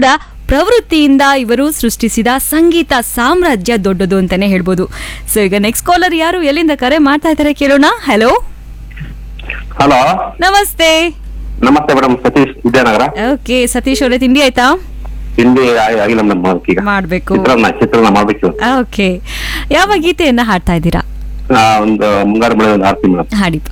ಕೂಡ ಪ್ರವೃತ್ತಿಯಿಂದ ಇವರು ಸೃಷ್ಟಿಸಿದ ಸಂಗೀತ ಸಾಮ್ರಾಜ್ಯ ದೊಡ್ಡದು ಅಂತಾನೆ ಹೇಳ್ಬೋದು ಸೊ ಈಗ ನೆಕ್ಸ್ಟ್ ಕಾಲರ್ ಯಾರು ಎಲ್ಲಿಂದ ಕರೆ ಮಾಡ್ತಾ ಇದ್ದಾರೆ ಕೇಳೋಣ ಹಲೋ ಹಲೋ ನಮಸ್ತೆ ನಮಸ್ತೆ ಮೇಡಮ್ ಸತೀಶ್ ವಿದ್ಯಾನಗರ ಓಕೆ ಸತೀಶ್ ಅವರೇ ತಿಂಡಿ ಆಯ್ತಾ ಹಿಂದಿ ಆಗಿ- ಆಗಿಲ್ಲ ಮೇಡಮ್ ಈಗ ಮಾಡ್ಬೇಕು ಚಿತ್ರಾನ್ನ ಚಿತ್ರಾನ್ನ ಮಾಡ್ಬೇಕು ಓಕೆ ಯಾವ ಗೀತೆಯನ್ನ ಹಾಡ್ತಾ ಇದ್ದೀರಾ ಆ, ಒಂದು ಮುಂಗಾರು ಮಳೆ ಒಂದು ಆರ್ತಿ ಮೇಡಮ್ ಹಾಡಿಪ್ಪ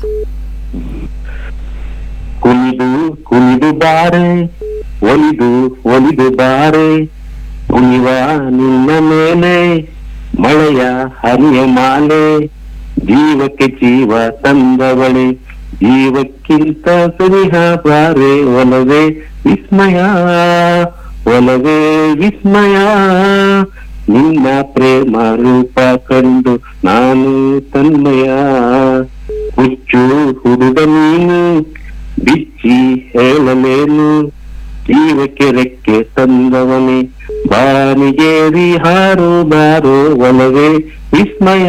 ಕುಣಿದು ಕುಣಿದು ಬಾರೆ ಒಲಿದು ಒಲಿದು ಬಾರೆ ಕುಣಿವ ನಿನ್ನ ಮೇಲೆ ಮಳೆಯ ಹರಿಯ ಮಾಲೆ ಜೀವಕ್ಕೆ ಜೀವ ತಂದವಳೆ ಜೀವಕ್ಕಿಂತ ಸನಿಹ ಬಾರೆ ಒಲವೇ ವಿಸ್ಮಯ ಒಲವೇ ವಿಸ್ಮಯ ನಿನ್ನ ಪ್ರೇಮ ರೂಪ ಕಂಡು ನಾನು ತನ್ಮಯ ಹುಚ್ಚು ಹುಡುಗ ನೀನು ಬಿಚ್ಚಿ ಹೇಳಲೇನು ಜೀವಕ್ಕೆ ರೆಕ್ಕೆ ತಂದವನೇ ಬಾನಿಗೇರಿ ಹಾರು ಬಾರೋ ಒಲವೇ ವಿಸ್ಮಯ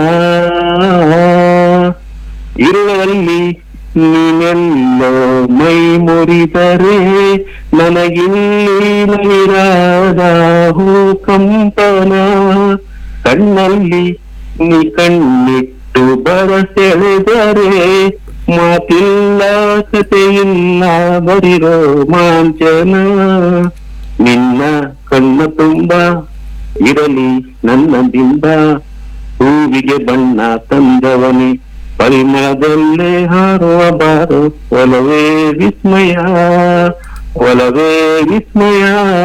ಇರುಳಲ್ಲಿ ನೀನೆಲ್ಲೋ ಮೈ ಮುರಿದರೆ ನನಗಿಲ್ಲಿ ನವಿರಾದ ಕಂಪನ ಕಣ್ಣಲ್ಲಿ ನೀ ಕಣ್ಣಿಟ್ಟು ಬರಸೆಳೆದರೆ ಮಾತಿಲ್ಲ ಕಥೆಯಿಲ್ಲ ಬರಿರೋ ಮಾಂಚನ ನಿನ್ನ ಕಣ್ಣ ತುಂಬ ಇರಲಿ ನನ್ನ ಬಿಂಬ ಹೂವಿಗೆ ಬಣ್ಣ ತಂದವನೇ ಪರಿಮಳದಲ್ಲೇ ಹಾರುವ ಬಾರೋ ಒಲವೇ ವಿಸ್ಮಯ ಒಲವೇ ವಿಸ್ಮಯ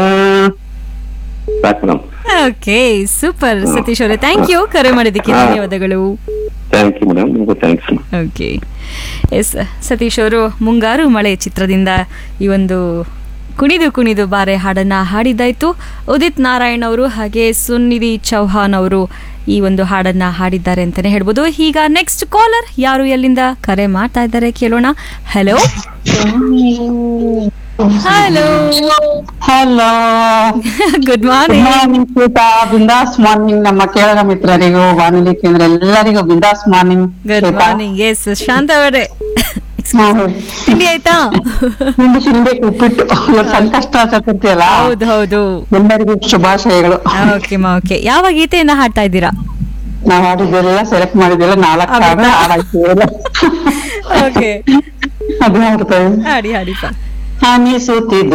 ಸಾಕು ಮೇಡಮ್ ಓಕೆ ಸೂಪರ್ ಸತೀಶ್ ಅವರೇ ಥ್ಯಾಂಕ್ ಯು ಕರೆ ಮಾಡಿದ್ದಕ್ಕೆ ಹಾ. ಧನ್ಯವಾದಗಳು ಥ್ಯಾಂಕ್ ಯು ಮೇಡಮ್ ನಿಮಗೂ ಥ್ಯಾಂಕ್ಸ್ ಓಕೆ ಎಸ್ ಸತೀಶ್ ಅವರು ಮುಂಗಾರು ಮಳೆ ಚಿತ್ರದಿಂದ ಈ ಒಂದು ಕುಣಿದು ಕುಣಿದು ಬಾರೆ ಹಾಡನ್ನ ಹಾಡಿದ್ದಾಯ್ತು ಉದಿತ್ ನಾರಾಯಣ್ ಅವರು ಹಾಗೆ ಸುನಿಧಿ ಚೌಹಾನ್ ಅವರು ಈ ಒಂದು ಹಾಡನ್ನ ಹಾಡಿದ್ದಾರೆ ಅಂತಾನೆ ಹೇಳ್ಬೋದು ಈಗ ನೆಕ್ಸ್ಟ್ ಕಾಲರ್ ಯಾರು ಎಲ್ಲಿಂದ ಕರೆ ಮಾಡ್ತಾ ಇದ್ದಾರೆ ಕೇಳೋಣ hello hello hello good morning morning Shweta Bindaas morning ನಮ್ಮ ಕೇರಳ ಮಿತ್ರರಿಗೂ ಬಾನುಲಿ ಕೇಂದ್ರ ಎಲ್ಲರಿಗೂ Bindaas morning good morning yes Shanta ಅವರೇ ತಿಂಡಿ ಆಯ್ತಾ ನಿಮ್ದು ತಿನ್ಬೇಕು ಉಪ್ಪಿಟ್ಟು ಇವತ್ತು ಸಂಕಷ್ಟ ಚತುರ್ಥಿ ಅಲ್ಲ ಹೌದು ಹೌದು ಎಲ್ಲರಿಗೂ ಶುಭಾಶಯಗಳು ಓಕೆ ಮಾ ಓಕೆ ಯಾವ ಗೀತೆಯನ್ನ ಹಾಡ್ತಾ ಇದ್ದೀರಾ ನಾವ್ ಆಡಿದ್ದೆಲ್ಲ ಸೆಲೆಕ್ಟ್ ಮಾಡಿದ್ದೆಲ್ಲ ನಾಲ್ಕು ಹಾಡು ಹೌದಾ? ಹಾಡಾಯ್ತು ಓಕೆ ಅದು ಹಾಡ್ತೇವೆ ಹಾಡಿ ಹಾಡಿಪ್ಪ ಅನಿಸುತ್ತಿದೆ